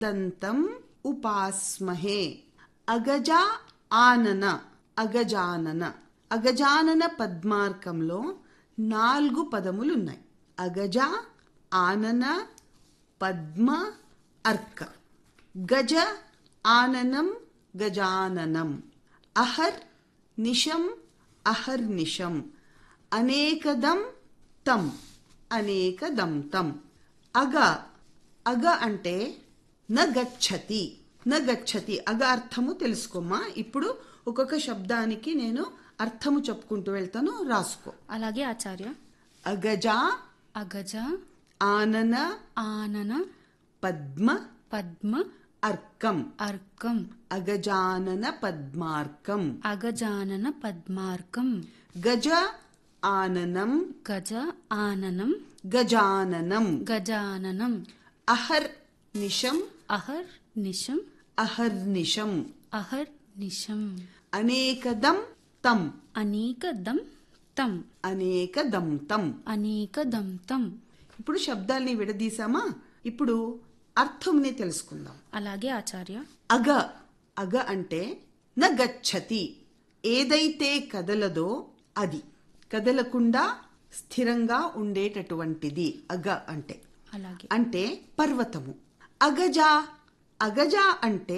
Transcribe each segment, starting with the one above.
దంతం ఉపాస్మహే అగజ ఆనన అగజానన అగజానన పద్మార్కంలో నాలుగు పదములున్నాయి అగజ ఆనన పద్మ అర్క గజ ఆననం గజాననం అహర్ నిశం అహర్నిశం అనేకదం తం అనేకదం తం అగ అగ అంటే న గచ్చతి న గచ్చతి అగ అర్థము తెలుసుకోమ్మా ఇప్పుడు ఒక్కొక్క శబ్దానికి నేను అర్థము చెప్పుకుంటూ వెళ్తాను రాసుకో అలాగే ఆచార్య అగజ అగజ ఆనన ఆనన పద్మ పద్మ అర్కం అర్కం అగజానన పద్మార్కం అగజానన పద్మార్కం గజ ఆననం గజ ఆననం గజాననం గజాననం అహర్ నిశం అహర్ నిశం అహర్నిశం అహర్ నిశం అనేకదం తం అనేకదం తం అనేకదం తం అనేకదం తం ఇప్పుడు శబ్దాల్ని విడదీసామా ఇప్పుడు అర్థంని తెలుసుకుందాం అలాగే ఆచార్య అగ అగ అంటే న గచ్చతి ఏదైతే కదలదో అది కదలకుండా స్థిరంగా ఉండేటటువంటిది అగ అంటే అలాగే అంటే పర్వతము అగజ అగజ అంటే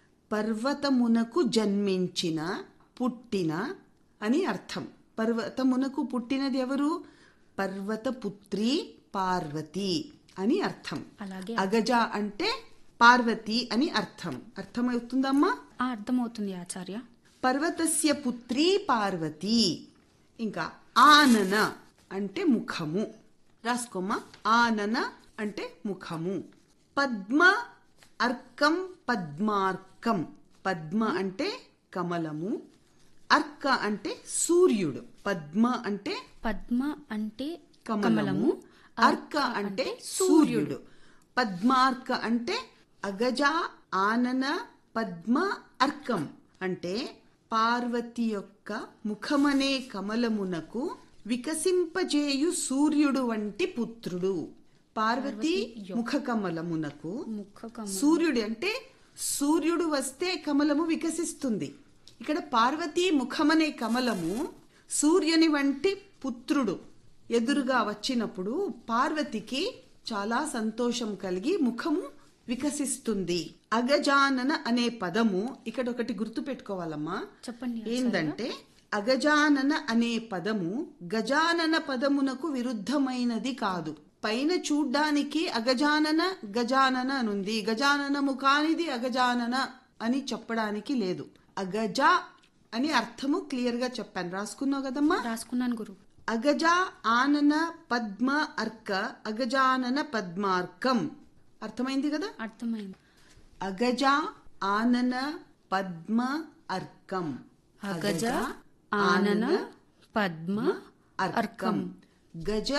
పర్వతమునకు జన్మించిన పుట్టిన అని అర్థం పర్వతమునకు పుట్టినది ఎవరు పర్వతపుత్రి పార్వతి అని అర్థం అలాగే అగజ అంటే పార్వతి అని అర్థం అర్థమవుతుందమ్మా ఆ, అర్థమవుతుంది ఆచార్య పర్వతస్య పుత్రి పార్వతి ఇంకా ఆనన అంటే ముఖము రాసుకోమ్మా ఆనన అంటే ముఖము పద్మ అర్కం పద్మార్కం పద్మ అంటే కమలము అర్క అంటే సూర్యుడు పద్మ అంటే పద్మ అంటే కమలము అర్క అంటే సూర్యుడు పద్మార్క అంటే అగజ ఆనన పద్మ అర్కం అంటే పార్వతి యొక్క ముఖమనే కమలమునకు వికసింపజేయు సూర్యుడు వంటి పుత్రుడు పార్వతి ముఖ కమలమునకు ముఖ కమ సూర్యుడు అంటే సూర్యుడు వస్తే కమలము వికసిస్తుంది ఇక్కడ పార్వతీ ముఖమనే కమలము సూర్యుని వంటి పుత్రుడు ఎదురుగా వచ్చినప్పుడు పార్వతికి చాలా సంతోషం కలిగి ముఖము వికసిస్తుంది అగజానన అనే పదము ఇక్కడ ఒకటి గుర్తు పెట్టుకోవాలమ్మా చెప్పండి ఏందంటే అగజానన అనే పదము గజానన పదమునకు విరుద్ధమైనది కాదు పైన చూడ్డానికి అగజానన గజానన అనుంది గజాననము కానిది అగజానన అని చెప్పడానికి లేదు అగజ అని అర్థము క్లియర్ గా చెప్పాను రాసుకున్నావు కదమ్మా రాసుకున్నాను గురు అగజ ఆనన పద్మ అర్క అగజానన పద్మార్కం అర్థమైంది కదా అర్థమైంది అగజ ఆనన పద్మ అర్కం అగజ ఆనన పద్మ అర్కం గజ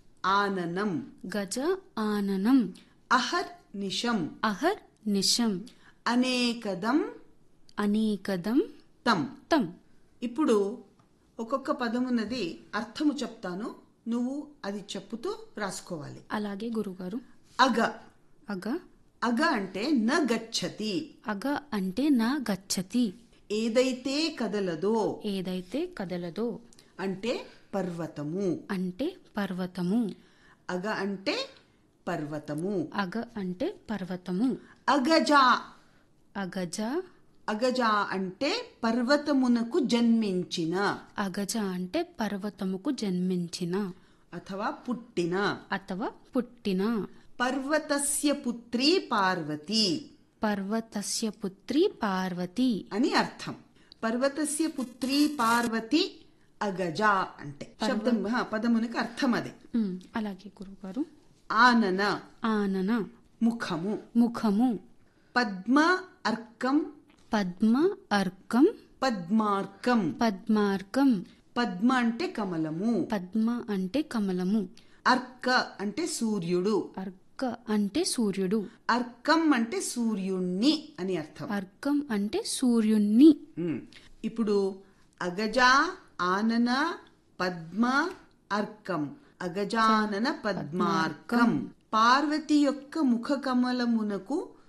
ఆననం గజ ఆననం అహర్ నిశం అహర్ నిశం అనేకదం అనేకదం తం తం ఇప్పుడు ఒక్కొక్క పదమున్నది అర్థము చెప్తాను నువ్వు అది చెప్పుతూ రాసుకోవాలి అలాగే గురుగారు అగ అగ అగ అంటే న గచ్చతి అగ అంటే నా గచ్చతి ఏదైతే కదలదో ఏదైతే కదలదో అంటే పర్వతము అంటే పర్వతము అగ అంటే పర్వతము అగ అంటే పర్వతము అగజ అగజ అగజ అంటే పర్వతమునకు జన్మించిన అగజ అంటే పర్వతముకు జన్మించిన అథవా పుట్టిన అథవా పుట్టిన పర్వతస్య పుత్రి పార్వతి పర్వతస్య పుత్రి పార్వతి అని అర్థం పర్వతస్య పుత్రి పార్వతి అగజ అంటే శబ్దం హా, పదమునకు అర్థం అది ఉమ్, అలాగే గురుగారు ఆనన ఆనన ముఖము ముఖము పద్మ అర్కం పద్మ అర్కం పద్మార్కం పద్మార్కం పద్మ అంటే కమలము పద్మ అంటే కమలము అర్క అంటే సూర్యుడు అర్క అంటే సూర్యుడు అర్కం అంటే సూర్యుణ్ణి అని అర్థం అర్కం అంటే సూర్యుణ్ణి ఉమ్. ఇప్పుడు అగజ ఆనన పద్మ అర్కం అగజానన పద్మార్కం పార్వతి యొక్క ముఖ కమలమునకు